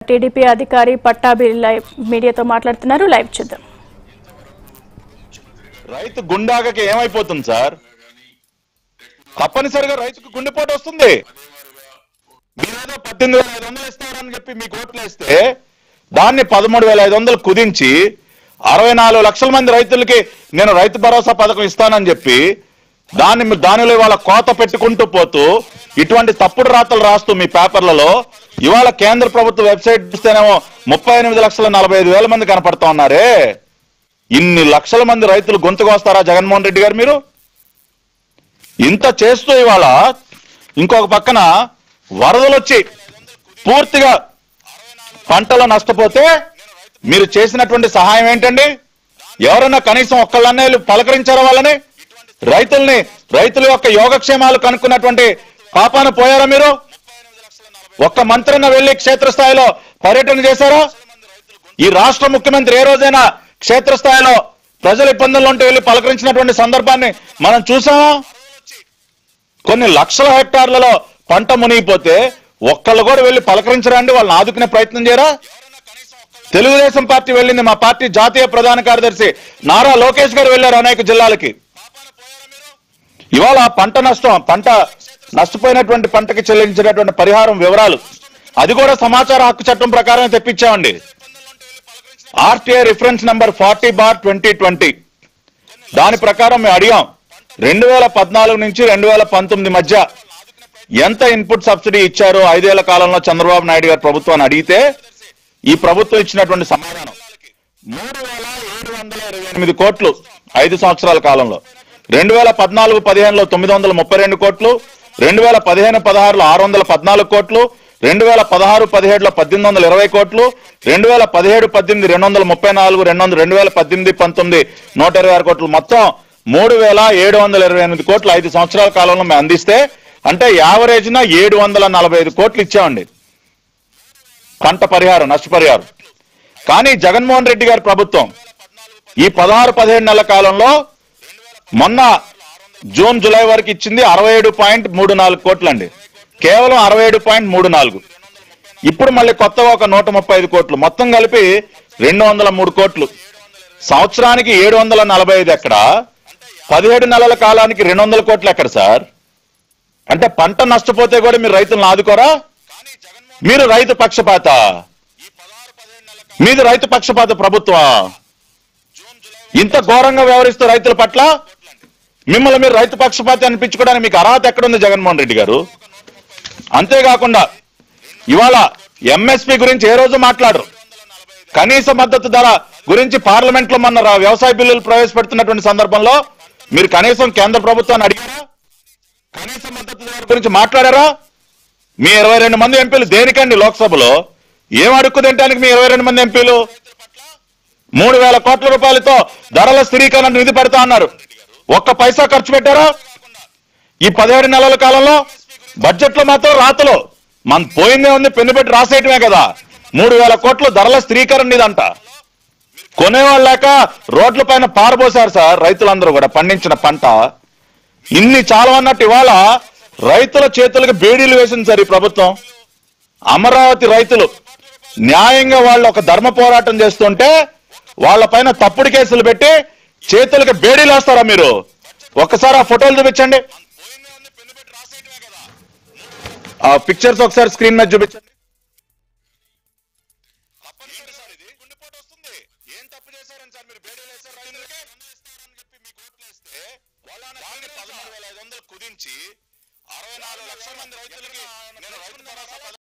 TDP అధికారి Pattabhi live మీడియాతో మాట్లాడుతున్నారు లైవ్ చూద్దాం రైతు గుండాగకి ఏమైపోతుంది సార్ తప్పనిసరిగా రైతుకు గుండెపోటు వస్తుంది మీరేదో పద్దెనిమిది వేల ఐదు వందలు ఇస్తారని చెప్పి మీకు ఓట్లు వేస్తే దాన్ని పదమూడు వేల ఐదు వందలు కుదించి అరవై నాలుగు లక్షల మంది రైతులకి నేను రైతు భరోసా పథకం ఇస్తానని చెప్పి దాన్ని దానిలో ఇవాళ కోత పెట్టుకుంటూ పోతూ ఇటువంటి తప్పుడు రాతలు రాస్తూ మీ పేపర్లలో ఇవాళ కేంద్ర ప్రభుత్వ వెబ్సైట్ చూస్తేనేమో ముప్పై ఎనిమిది లక్షల నలభై ఐదు వేల మంది కనపడతా ఉన్నారే ఇన్ని లక్షల మంది రైతులు గొంతుకు వస్తారా జగన్మోహన్ రెడ్డి గారు మీరు ఇంత చేస్తూ ఇవాళ ఇంకొక పక్కన వరదలు వచ్చి పూర్తిగా పంటలు నష్టపోతే మీరు చేసినటువంటి సహాయం ఏంటండి ఎవరన్నా కనీసం ఒక్కళ్ళన్నా వెళ్ళి పలకరించారా వాళ్ళని రైతుల్ని రైతుల యొక్క యోగక్షేమాలు కనుక్కున్నటువంటి పాపాన పోయారా మీరు ఒక్క మంత్రిన వెళ్లి క్షేత్రస్థాయిలో పర్యటన చేశారా ఈ రాష్ట్ర ముఖ్యమంత్రి ఏ రోజైనా క్షేత్రస్థాయిలో ప్రజల ఇబ్బందుల్లో ఉంటే వెళ్ళి పలకరించినటువంటి సందర్భాన్ని మనం చూసామా కొన్ని లక్షల హెక్టార్లలో పంట మునిగిపోతే ఒక్కళ్ళు కూడా వెళ్ళి పలకరించరండి వాళ్ళని ఆదుకునే ప్రయత్నం చేయరా తెలుగుదేశం పార్టీ వెళ్ళింది మా పార్టీ జాతీయ ప్రధాన కార్యదర్శి నారా లోకేష్ గారు వెళ్ళారు అనేక జిల్లాలకి ఇవాళ పంట నష్టం పంట నష్టపోయినటువంటి పంటకి చెల్లించినటువంటి పరిహారం వివరాలు అది కూడా సమాచార హక్కు చట్టం ప్రకారం తెప్పించామండి RTI reference number forty bar twenty twenty దాని ప్రకారం మేము అడిగాం రెండు వేల పద్నాలుగు నుంచి రెండు వేల పంతొమ్మిది మధ్య ఎంత ఇన్పుట్ సబ్సిడీ ఇచ్చారో ఐదేళ్ల కాలంలో చంద్రబాబు నాయుడు గారి ప్రభుత్వాన్ని అడిగితే ఈ ప్రభుత్వం ఇచ్చినటువంటి సమాధానం మూడు వేల ఏడు వందల ఇరవై ఎనిమిది కోట్లు ఐదు సంవత్సరాల కాలంలో రెండు వేల పద్నాలుగు పదిహేనులో తొమ్మిది వందల ముప్పై రెండు కోట్లు రెండు వేల పదిహేను పదహారులో ఆరు వందల పద్నాలుగు కోట్లు రెండు వేల పదహారు పదిహేడులో పద్దెనిమిది వందల ఇరవై కోట్లు రెండు వేల పదిహేడు పద్దెనిమిది రెండు వందల ముప్పై నాలుగు రెండు వందల రెండు వేల పద్దెనిమిది పంతొమ్మిది నూట ఇరవై ఆరు కోట్లు మొత్తం మూడు వేల ఏడు వందల ఇరవై ఎనిమిది కోట్లు ఐదు సంవత్సరాల కాలంలో మేము అందిస్తే అంటే యావరేజ్న ఏడు వందల నలభై ఐదు కోట్లు ఇచ్చామండి పంట పరిహారం నష్టపరిహారం కానీ జగన్మోహన్ రెడ్డి గారి ప్రభుత్వం ఈ పదహారు పదిహేడు నెలల కాలంలో మొన్న జూన్ జూలై వరకు ఇచ్చింది అరవై ఏడు పాయింట్ మూడు నాలుగు కోట్లు అండి కేవలం అరవై ఏడు పాయింట్ మూడు నాలుగు ఇప్పుడు మళ్ళీ కొత్తగా ఒక నూట ముప్పై ఐదు కోట్లు మొత్తం కలిపి రెండు వందల మూడు కోట్లు సంవత్సరానికి ఏడు వందల నలభై ఐదు ఎక్కడ పదిహేడు నెలల కాలానికి రెండు వందల కోట్లు ఎక్కడ సార్ అంటే పంట నష్టపోతే కూడా మీరు రైతులను ఆదుకోరా మీరు రైతు పక్షపాత మీది రైతు పక్షపాత ప్రభుత్వం ఇంత ఘోరంగా వ్యవహరిస్తూ రైతుల పట్ల మిమ్మల్ని మీరు రైతు పక్షపాతి అనిపించుకోవడానికి మీకు అర్హత ఎక్కడుంది జగన్మోహన్ రెడ్డి గారు అంతేకాకుండా ఇవాళ ఎంఎస్పి గురించి ఏ రోజు మాట్లాడరు కనీస మద్దతు ధర గురించి పార్లమెంట్ లో మొన్న రా- వ్యవసాయ బిల్లులు ప్రవేశపెడుతున్నటువంటి సందర్భంలో మీరు కనీసం కేంద్ర ప్రభుత్వాన్ని అడిగారా కనీస మద్దతు ధర గురించి మాట్లాడారా మీ ఇరవై రెండు మంది ఎంపీలు దేనికండి లోక్సభలో ఏం అడుక్కు తినడానికి మీ ఇరవై రెండు మంది ఎంపీలు మూడు వేల కోట్ల రూపాయలతో ధరల స్థిరీకరణ నిధి పెడతా అన్నారు ఒక్క పైసా ఖర్చు పెట్టారా ఈ పదిహేడు నెలల కాలంలో బడ్జెట్ లో మాత్రం రాతలు మన పోయిందే ఉంది పెన్ను పెట్టి రాసేయటమే కదా మూడు వేల కోట్లు ధరల స్థిరీకరణ నిధి అంట కొనేవాళ్ళు లేక రోడ్ల పైన పారబోసారు సార్ రైతులందరూ కూడా పండించిన పంట ఇన్ని చాలా అన్నట్టు ఇవాళ రైతుల చేతులకు బేడీలు వేసింది సార్ ఈ ప్రభుత్వం అమరావతి రైతులు న్యాయంగా వాళ్ళు ఒక ధర్మ పోరాటం చేస్తుంటే వాళ్ళ పైన తప్పుడు కేసులు పెట్టి చేతులకి బేడీలు వేస్తారా మీరు ఒక్కసారి ఆ ఫోటోలు చూపించండి ఆ పిక్చర్స్ ఒకసారి స్క్రీన్ మీద చూపించండి ఏం తప్పు చేశారని సార్ మీరు బేడీలు వేశారు రైతులకి చెప్పి మీకు ఓట్లు వేస్తే వాళ్ళని పదమూడు వేల ఐదు వందలు కుదించి అరవై నాలుగు లక్షల మంది రైతులకి నేను రైతు భరోసా